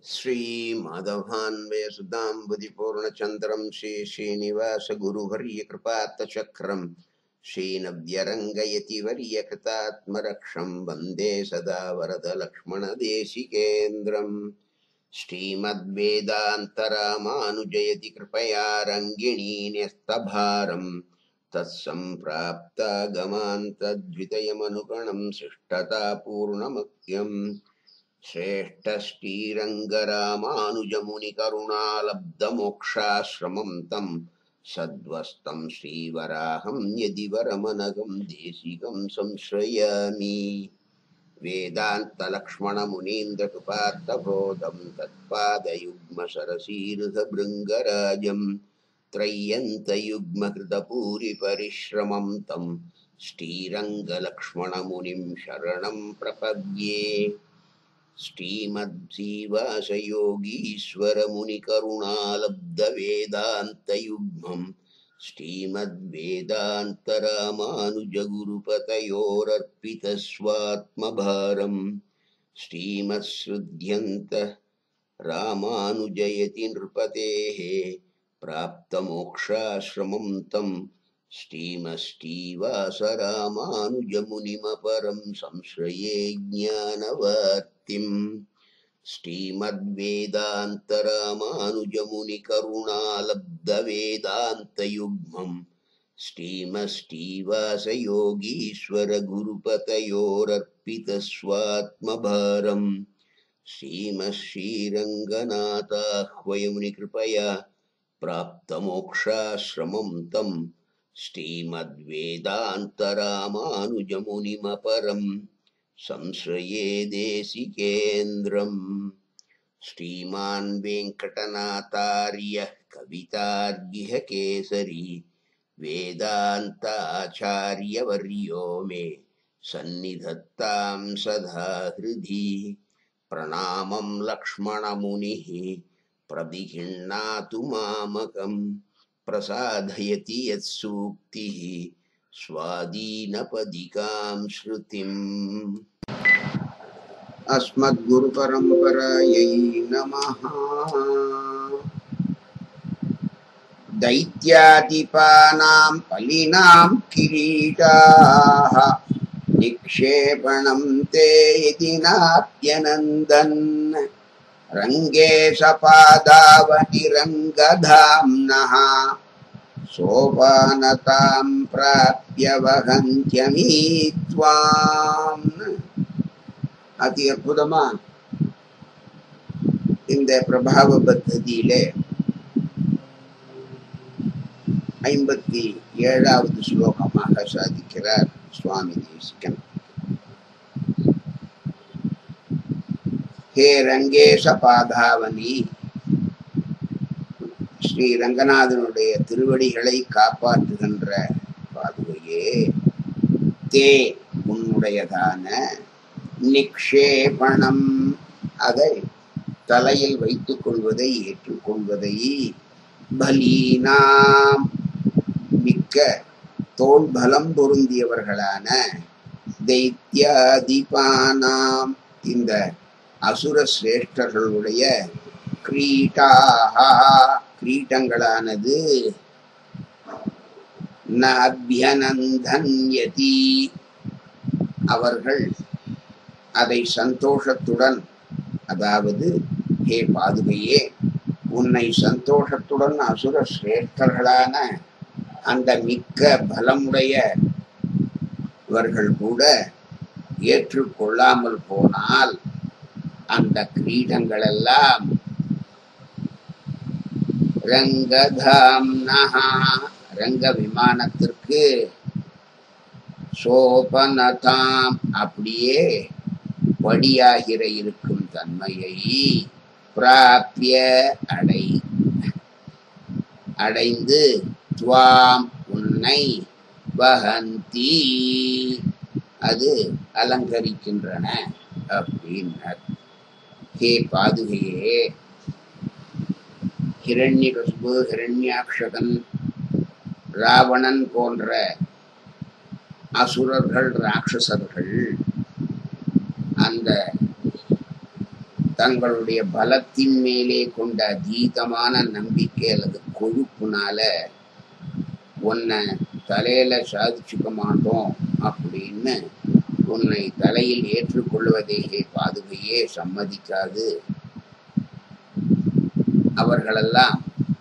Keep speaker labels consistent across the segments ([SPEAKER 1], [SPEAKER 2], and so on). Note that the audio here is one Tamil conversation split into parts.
[SPEAKER 1] श्रीमाधवान्वयसुताम्बुधिपूर्णचन्द्रं श्रीश्रीनिवासगुरुवर्यकृपात्तचक्रं श्रीनव्यरङ्गयति वर्यकृतात्मरक्षं वन्दे सदा वरदलक्ष्मणदेशिकेन्द्रम् श्रीमद्वेदान्तरामानुजयति कृपया रङ्गिणी न्यस्तभारम् तत्सम्प्राप्तागमान्तद्वितयमनुगणं शिष्टतापूर्णमत्यम् श्रेष्ठश्रीरङ्गरामानुजमुनिकरुणालब्धमोक्षाश्रमं तं सद्वस्तं श्रीवराहं यदि वरमनघं देशिकं संश्रयामि वेदान्तलक्ष्मणमुनीन्द्रकृपार्थबोधं तत्पादयुग्मसरसीरुधभृङ्गराजं त्रय्यन्तयुग्मकृतपूरिपरिश्रमं तं श्रीरङ्गलक्ष्मणमुनिं शरणं प्रपद्ये श्रीमद्जीवासयोगीश्वरमुनिकरुणालब्धवेदान्तयुग्मम् श्रीमद्वेदान्तरामानुजगुरुपतयोरर्पितस्वात्मभारम् श्रीमत्सृध्यन्त रामानुजयति नृपतेः प्राप्तमोक्षाश्रमं तं श्रीमश्रीवासरामानुजमुनिमपरं संश्रये ज्ञानवर्तिम् श्रीमद्वेदान्तरामानुजमुनिकरुणालब्धवेदान्तयुग्मम् श्रीमश्रीवासयोगीश्वरगुरुपतयोरर्पितस्वात्मभारम् श्रीमश्रीरङ्गनाथाह्वयमुनिकृपया प्राप्तमोक्षाश्रमं तं श्रीमद्वेदान्तरामानुजमुनिमपरं संश्रये देशिकेन्द्रम् श्रीमान् वेङ्कटनाथार्यः कवितार्गिह केसरी वेदान्ताचार्यवर्यो मे सन्निधत्तां सदा हृदि प्रणामं लक्ष्मणमुनिः प्रदिहिण्णातु मामकं प्रसादयति यत्सूक्तिः स्वादीनपदिकां श्रुतिम् अस्मद्गुरुपरम्परायै नमः दैत्यादिपानां फलिनां किरीटाः निक्षेपणं ते इति नाप्यनन्दन् रङ्गे सपादावनिरङ्गधाम्नः सोपानतां प्राप्य वहन्त्यमीत्वाम् அதி அற்புதமா இந்த பிரபாவ பத்ததியிலே ஐம்பத்தி ஏழாவது ஸ்லோகமாக சாதிக்கிறார் சுவாமி தேசிகன் ஹே ரங்கேஷ பாதாவனி ஸ்ரீ ரங்கநாதனுடைய திருவடிகளை காப்பாற்றுகின்ற பாதுகையே தே உன்னுடையதான நிக்ஷேபணம் அதை தலையில் வைத்துக் கொள்வதை ஏற்றுக்கொள்வதை பலீனாம் மிக்க தோல் பலம் பொருந்தியவர்களான தைத்தியாதிபானாம் இந்த அசுர சிரேஷ்டர்களுடைய கிரீட்டாக கிரீட்டங்களானது நபியனந்தன்யதி அவர்கள் அதை சந்தோஷத்துடன் அதாவது ஹே பாதுகையே உன்னை சந்தோஷத்துடன் அசுர சிரேஷ்டர்களான அந்த மிக்க பலமுடைய இவர்கள் கூட ஏற்றுக்கொள்ளாமல் போனால் அந்த கிரீடங்கள் எல்லாம் ரங்கதாம்னஹா ரங்க விமானத்திற்கு சோபனதாம் அப்படியே படியாகிற இருக்கும் தன்மையை பிராப்பிய அடை அடைந்து துவாம் உன்னை வகந்தி அது அலங்கரிக்கின்றன அப்படின்னர் ஹே பாதுகையே ஹிரண்யகசுபு ஹிரண்யாக்ஷகன் ராவணன் போன்ற அசுரர்கள் ராட்சசர்கள் அந்த தங்களுடைய பலத்தின் மேலே கொண்ட அதீதமான நம்பிக்கை அல்லது கொழுப்புனால உன்னை தலையில சாதிச்சுக்க மாட்டோம் அப்படின்னு உன்னை தலையில் ஏற்றுக்கொள்வதையே பாதுகையே சம்மதிக்காது அவர்களெல்லாம்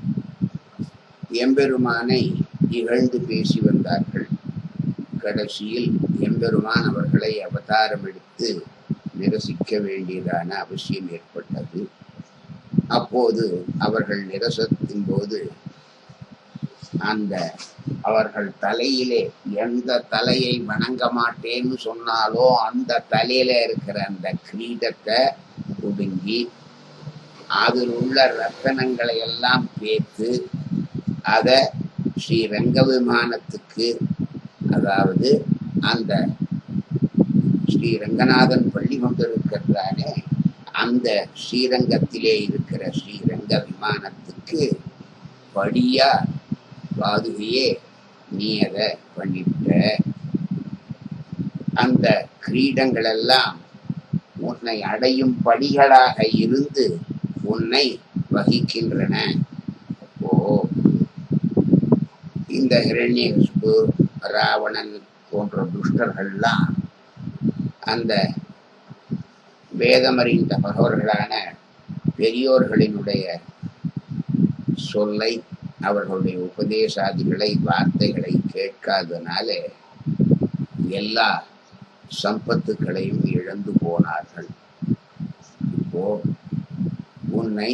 [SPEAKER 1] எம்பெருமானை இகழ்ந்து பேசி வந்தார்கள் கடைசியில் எம்பெருமான் அவர்களை அவதாரம் எடுத்து நிரசிக்க வேண்டியதான அவசியம் ஏற்பட்டது அப்போது அவர்கள் நிரசத்தின் போது அந்த அவர்கள் தலையிலே எந்த தலையை வணங்க மாட்டேன்னு சொன்னாலோ அந்த தலையில இருக்கிற அந்த கிரீடத்தை ஒடுங்கி அதில் உள்ள ரத்தனங்களை எல்லாம் பேத்து அதை ஸ்ரீ ரங்க விமானத்துக்கு அதாவது அந்த ஸ்ரீ ரங்கநாதன் பள்ளி கொண்டிருக்கிறானே அந்த ஸ்ரீரங்கத்திலே இருக்கிற ஸ்ரீரங்க விமானத்துக்கு படியா பாதுகையே நீ அதை பண்ணிட்ட அந்த கிரீடங்கள் எல்லாம் உன்னை அடையும் படிகளாக இருந்து உன்னை வகிக்கின்றன ஓ இந்த ஹிரண்யகிஷ்பு ராவணன் போன்ற துஷ்டர்கள்லாம் அந்த வேதமறிந்த பகவர்களான பெரியோர்களினுடைய சொல்லை அவர்களுடைய உபதேசாதிகளை வார்த்தைகளை கேட்காதனால எல்லா சம்பத்துக்களையும் இழந்து போனார்கள் இப்போ உன்னை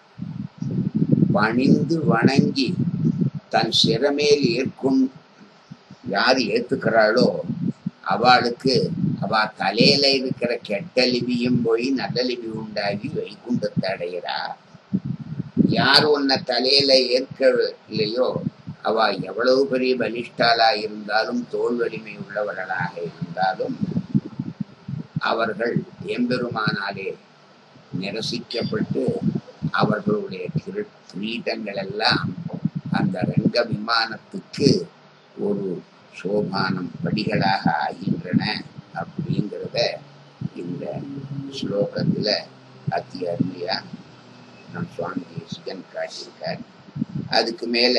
[SPEAKER 1] பணிந்து வணங்கி தன் சிறமேல் ஏற்கும் யார் ஏத்துக்கிறாளோ அவளுக்கு அவ தலையில இருக்கிற கெட்ட லிபியும் போய் நல்ல லிபி உண்டாகி வைகுண்டத்தை அடைகிறா யார் உன்னை தலையில ஏற்கலையோ அவ எவ்வளவு பெரிய பலிஷ்டாலா இருந்தாலும் தோல் வலிமை உள்ளவர்களாக இருந்தாலும் அவர்கள் எம்பெருமானாலே நிரசிக்கப்பட்டு அவர்களுடைய கிரு- கிரீடங்கள் எல்லாம் அந்த ரங்க விமானத்துக்கு ஒரு சோபானம் படிகளாக ஆகின்றன அப்படிங்கிறத இந்த ஸ்லோகத்துல அத்தி அருமையா நம் சுவாமி தேசிகன் காட்டியிருக்கார் அதுக்கு மேல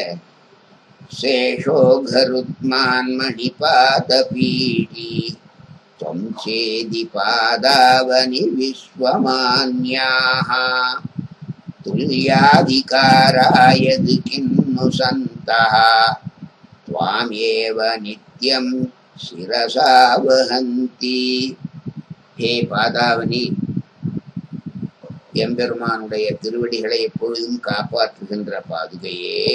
[SPEAKER 1] சேஷோகருத்மான் மணிபாத பீடி त्वं चेदि पादावनि विश्वमान्याः तुल्याधिकाराय किन्नु सन्तः त्वामेव नित्यं शिरसा वहन्ति ஹே பாதாவனி எம்பெருமானுடைய திருவடிகளை எப்பொழுதும் காப்பாற்றுகின்ற பாதுகையே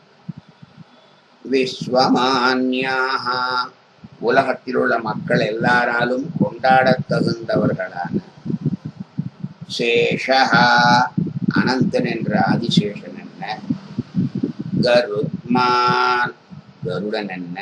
[SPEAKER 1] விஸ்வமான்யாக உலகத்தில் உள்ள மக்கள் எல்லாராலும் கொண்டாடத் தகுந்தவர்களான சேஷா அனந்தன் என்ற ஆதிசேஷன் என்ன கருத்மான் கருடன் என்ன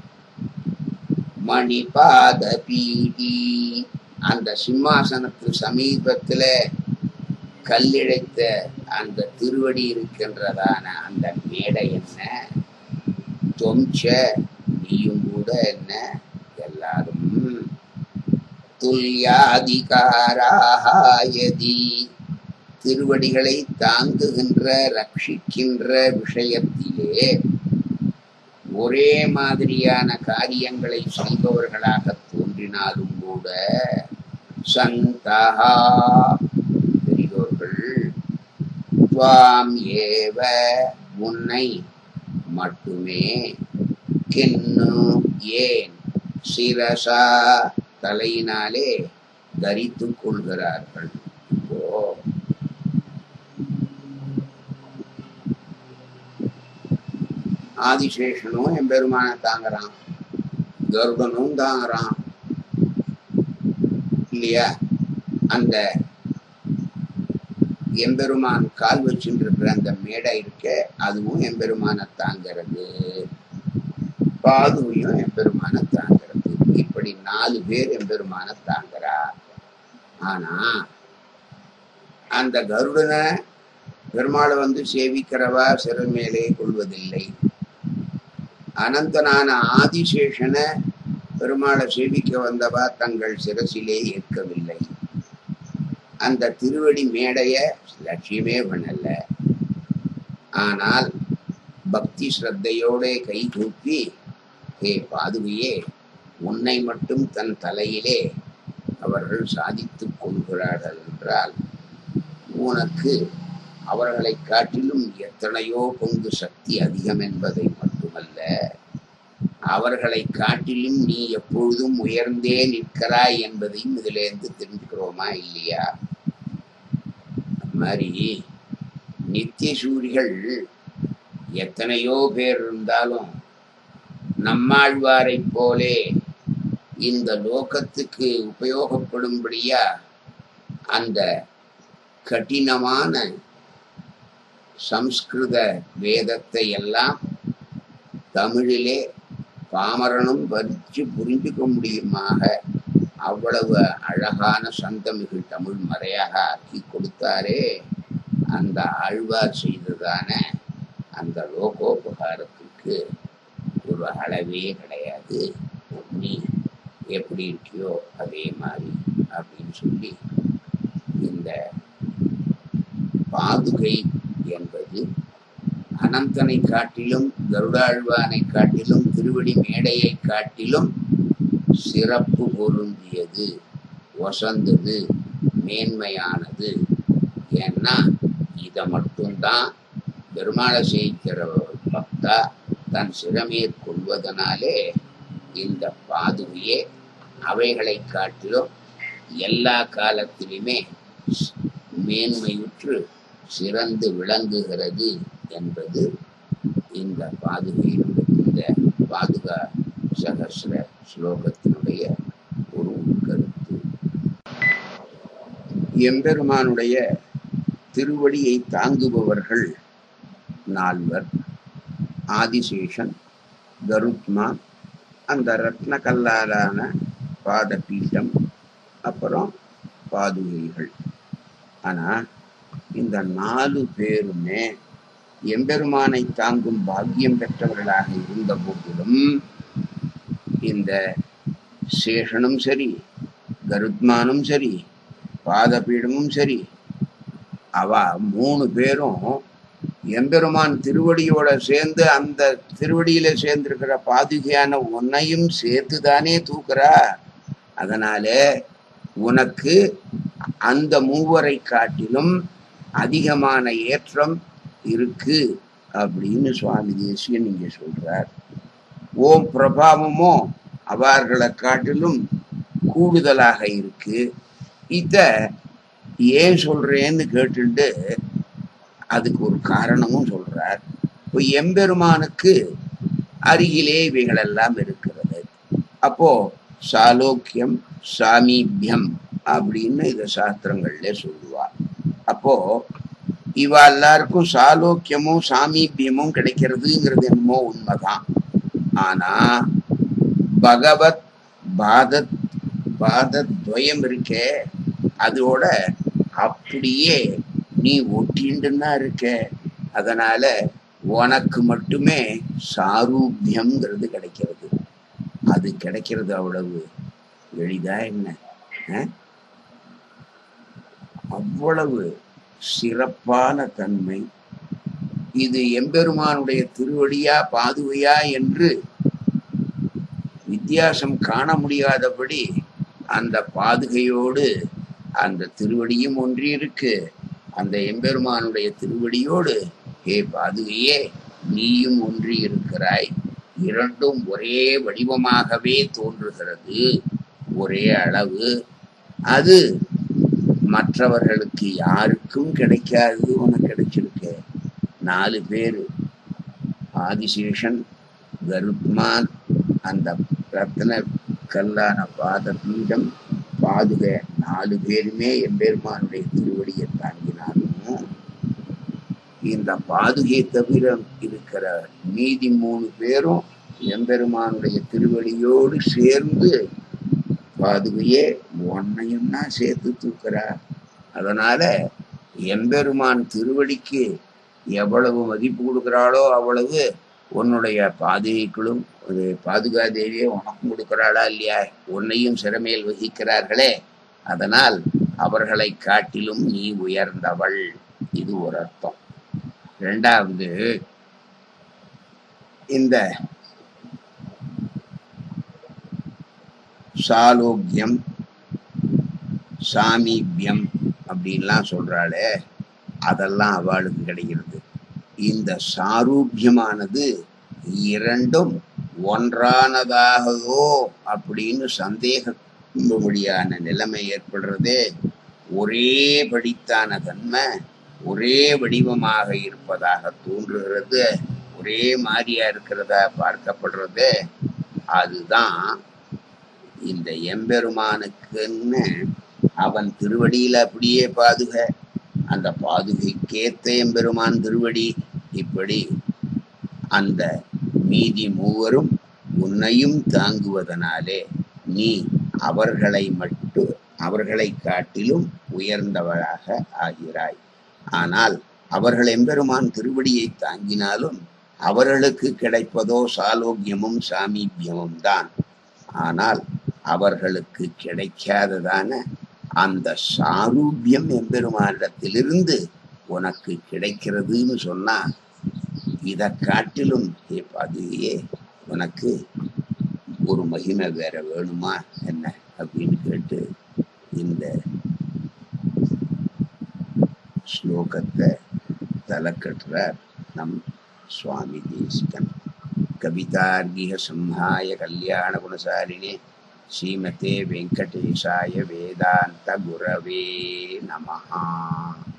[SPEAKER 1] மணிபாத பீடி அந்த சிம்மாசனத்து சமீபத்துல கல்லிழைத்த அந்த திருவடி இருக்கின்றதான அந்த மேடை என்ன தொம்ச நீயும் கூட என்ன எல்லாரும் துல்யாதிகாராயதி திருவடிகளை தாங்குகின்ற ரட்சிக்கின்ற விஷயத்திலே ஒரே மாதிரியான காரியங்களை செய்பவர்களாக தோன்றினாலும் கூட சந்தகா பெரியோர்கள் துவாம் ஏவ உன்னை மட்டுமே கிண்ணு ஏன் சிரசா தலையினாலே தரித்துக் கொள்கிறார்கள் இப்போ ஆதிசேஷனும் எம்பெருமான தாங்குறான் கருடனும் தாங்குறான் இல்லையா அந்த எம்பெருமான் கால் வச்சுட்டு இருக்கிற அந்த மேடை இருக்க அதுவும் எம்பெருமான தாங்கிறது பாதுவையும் எம்பெருமான தாங்கிறது இப்படி நாலு பேர் எம்பெருமான தாங்குறா ஆனா அந்த கருடனை பெருமாளை வந்து சேவிக்கிறவா சிறு மேலே கொள்வதில்லை அனந்தனான ஆதிசேஷனை பெருமாளை சேவிக்க வந்தவா தங்கள் சிரசிலே ஏற்கவில்லை அந்த திருவடி மேடைய லட்சியமே பண்ணல ஆனால் பக்தி ஸ்ரத்தையோட கை தூக்கி ஹே பாதுகையே உன்னை மட்டும் தன் தலையிலே அவர்கள் சாதித்துக் கொள்கிறார்கள் என்றால் உனக்கு அவர்களை காட்டிலும் எத்தனையோ பங்கு சக்தி அதிகம் என்பதை மட்டுமல்ல அவர்களை காட்டிலும் நீ எப்பொழுதும் உயர்ந்தே நிற்கிறாய் என்பதையும் இதிலிருந்து தெரிஞ்சுக்கிறோமா இல்லையா அது மாதிரி நித்திய சூரிகள் எத்தனையோ பேர் இருந்தாலும் நம்மாழ்வாரைப் போலே இந்த லோகத்துக்கு உபயோகப்படும்படியா அந்த கடினமான சம்ஸ்கிருத வேதத்தை எல்லாம் தமிழிலே பாமரனும் வரிச்சு புரிஞ்சுக்க முடியுமாக அவ்வளவு அழகான சந்தமிகு தமிழ் மறையாக ஆக்கி கொடுத்தாரே அந்த ஆழ்வார் செய்ததான அந்த லோகோபகாரத்துக்கு ஒரு அளவே கிடையாது நீ எப்படி இருக்கியோ அதே மாதிரி அப்படின்னு சொல்லி இந்த பாதுகை என்பது அனந்தனை காட்டிலும் கருடாழ்வானை காட்டிலும் திருவடி மேடையை காட்டிலும் சிறப்பு பொருந்தியது வசந்தது மேன்மையானது ஏன்னா இதை மட்டும்தான் பெருமாளை செய்கிற பக்தா தன் சிறமேற் கொள்வதனாலே இந்த பாதுகையே அவைகளை காட்டிலும் எல்லா காலத்திலுமே மேன்மையுற்று சிறந்து விளங்குகிறது என்பது இந்த பாதுகையினுடைய இந்த பாதுகா சகசிர ஸ்லோகத்தினுடைய ஒரு உட்கருத்து எம்பெருமானுடைய திருவடியை தாங்குபவர்கள் நால்வர் ஆதிசேஷன் கருத்மான் அந்த ரத்ன கல்லாலான பாதபீட்டம் அப்புறம் பாதுகைகள் ஆனா இந்த நாலு பேருமே எம்பெருமானை தாங்கும் பாக்கியம் பெற்றவர்களாக இருந்த போதிலும் இந்த சேஷனும் சரி கருத்மானும் சரி பாதபீடமும் சரி அவ மூணு பேரும் எம்பெருமான் திருவடியோட சேர்ந்து அந்த திருவடியில சேர்ந்திருக்கிற பாதுகையான உன்னையும் சேர்த்து தானே தூக்குறா அதனால உனக்கு அந்த மூவரை காட்டிலும் அதிகமான ஏற்றம் இருக்கு அப்படின்னு சுவாமி தேசியன் இங்க சொல்றார் ஓம் பிரபாவமோ அவர்களை காட்டிலும் கூடுதலாக இருக்கு இத ஏன் சொல்றேன்னு கேட்டுட்டு அதுக்கு ஒரு காரணமும் சொல்றார் இப்போ எம்பெருமானுக்கு அருகிலே இவைகளெல்லாம் இருக்கிறது அப்போ சாலோக்கியம் சாமீபியம் அப்படின்னு இத சாஸ்திரங்கள்ல சொல்லுவார் அப்போ இவ எல்லாருக்கும் சாலோக்கியமும் சாமீபியமும் கிடைக்கிறதுங்கிறது என்னமோ உண்மைதான் ஆனா பகவத் பாதத் பாதத்வயம் இருக்கே அதோட அப்படியே நீ ஒட்டிண்டுன்னா இருக்க அதனால உனக்கு மட்டுமே சாரூபியம்ங்கிறது கிடைக்கிறது அது கிடைக்கிறது அவ்வளவு எளிதா என்ன அஹ்? அவ்வளவு சிறப்பான தன்மை இது எம்பெருமானுடைய திருவடியா பாதுகையா என்று வித்தியாசம் காண முடியாதபடி அந்த பாதுகையோடு அந்த திருவடியும் ஒன்றி இருக்கு அந்த எம்பெருமானுடைய திருவடியோடு ஹே பாதுகையே நீயும் ஒன்றி இருக்கிறாய் இரண்டும் ஒரே வடிவமாகவே தோன்றுகிறது ஒரே அளவு அது மற்றவர்களுக்கு யாருக்கும் கிடைக்காது உனக்கு கிடைச்சிருக்கு நாலு பேரு ஆதிசேஷன் கருத்மான் அந்த ரத்ன கல்லான பாத பீடம் பாதுக நாலு பேருமே எம்பெருமானுடைய திருவடியை தாங்கினாலும் இந்த பாதுகை தவிர இருக்கிற மீதி மூணு பேரும் எம்பெருமானுடைய திருவடியோடு சேர்ந்து பாதுகையே உன்னையும் தான் சேர்த்து தூக்குறா அதனால எம்பெருமான் திருவடிக்கு எவ்வளவு மதிப்பு கொடுக்கிறாளோ அவ்வளவு உன்னுடைய பாதுகைகளும் ஒரு பாதுகா தேவியே உனக்கும் கொடுக்கிறாளா இல்லையா உன்னையும் சிறமையில் வகிக்கிறார்களே அதனால் அவர்களை காட்டிலும் நீ உயர்ந்தவள் இது ஒரு அர்த்தம் ரெண்டாவது இந்த சாலோக்கியம் சாமீபியம் அப்படின்லாம் சொல்றாளே அதெல்லாம் அவளுக்கு கிடைக்கிறது இந்த சாரூபியமானது இரண்டும் ஒன்றானதாகவோ அப்படின்னு சந்தேகம்படியான நிலைமை ஏற்படுறதே ஒரே படித்தான தன்மை ஒரே வடிவமாக இருப்பதாக தோன்றுகிறது ஒரே மாதிரியா இருக்கிறதா பார்க்கப்படுறது அதுதான் இந்த எம்பெருமானுக்குன்னு அவன் திருவடியில அப்படியே பாதுக அந்த பாதுகைக்கேத்த எம்பெருமான் திருவடி இப்படி அந்த மீதி மூவரும் உன்னையும் தாங்குவதனாலே நீ அவர்களை மட்டும் அவர்களை காட்டிலும் உயர்ந்தவளாக ஆகிறாய் ஆனால் அவர்கள் எம்பெருமான் திருவடியை தாங்கினாலும் அவர்களுக்கு கிடைப்பதோ சாலோக்கியமும் சாமீபியமும் தான் ஆனால் அவர்களுக்கு கிடைக்காததான அந்த சாரூபியம் எம்பெருமானிடத்திலிருந்து உனக்கு கிடைக்கிறதுன்னு சொன்னா இதை காட்டிலும் ஏ பாதுகையே உனக்கு ஒரு மகிமை வேற வேணுமா என்ன அப்படின்னு கேட்டு இந்த ஸ்லோகத்தை தலைக்கட்டுறார் நம் சுவாமி தேசிகன் கவிதார்கிக சம்ஹாய கல்யாண குணசாலினே ஸ்ரீமதே வெங்கடேஷாய வேதாந்த குரவே நமஹா